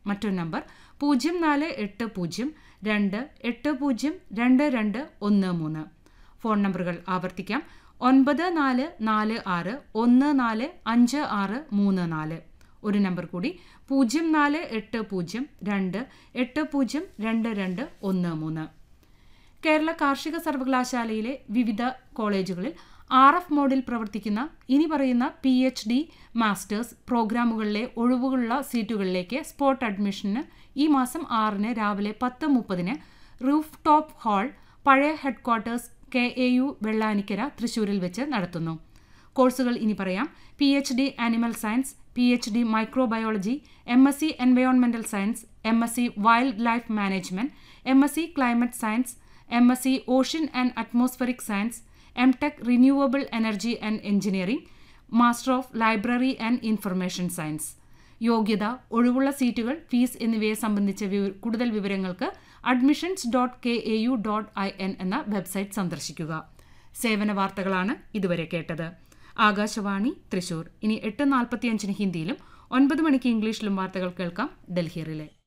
മറ്റൊരു നമ്പർ പൂജ്യം നാല് എട്ട് പൂജ്യം രണ്ട് എട്ട് പൂജ്യം രണ്ട് രണ്ട് ഒന്ന് മൂന്ന് ഫോൺ നമ്പറുകൾ ആവർത്തിക്കാം ഒൻപത് നാല് നാല് ആറ് ഒന്ന് നാല് അഞ്ച് ആറ് മൂന്ന് നാല് ഒരു നമ്പർ കൂടി പൂജ്യം നാല് എട്ട് പൂജ്യം രണ്ട് എട്ട് പൂജ്യം രണ്ട് രണ്ട് ഒന്ന് മൂന്ന് കേരള കാർഷിക സർവകലാശാലയിലെ വിവിധ കോളേജുകളിൽ ആർ എഫ് മോഡിൽ പ്രവർത്തിക്കുന്ന ഇനി പറയുന്ന പി എച്ച് ഡി മാസ്റ്റേഴ്സ് പ്രോഗ്രാമുകളിലെ ഒഴിവുകളുള്ള സീറ്റുകളിലേക്ക് സ്പോട്ട് അഡ്മിഷന് ഈ മാസം ആറിന് രാവിലെ പത്ത് മുപ്പതിന് റൂഫ് ടോപ്പ് ഹാൾ പഴയ headquarters K A U Vellanikkara തൃശൂരിൽ വെച്ച് നടത്തുന്നു കോഴ്സുകൾ ഇനി പറയാം P H D animal science P H D microbiology M S C എൻവയോൺമെന്റൽ science M S C wildlife management M S C climate science M S C ocean and atmospheric science M tech renewable energy and engineering master of library and information science യോഗ്യത ഒഴിവുള്ള സീറ്റുകൾ fees എന്നിവയെ സംബന്ധിച്ച വിവ- കൂടുതൽ വിവരങ്ങൾക്ക് admissions dot K A U dot I N എന്ന website സന്ദർശിക്കുക സേവന വാർത്തകളാണ് ഇതുവരെ കേട്ടത് ആകാശവാണി തൃശൂർ ഇനി എട്ട് നാൽപ്പത്തിയഞ്ചിന് ഹിന്ദിയിലും ഒൻപത് മണിക്ക് ഇംഗ്ലീഷിലും വാർത്തകൾ കേൾക്കാം ഡൽഹി റിലേ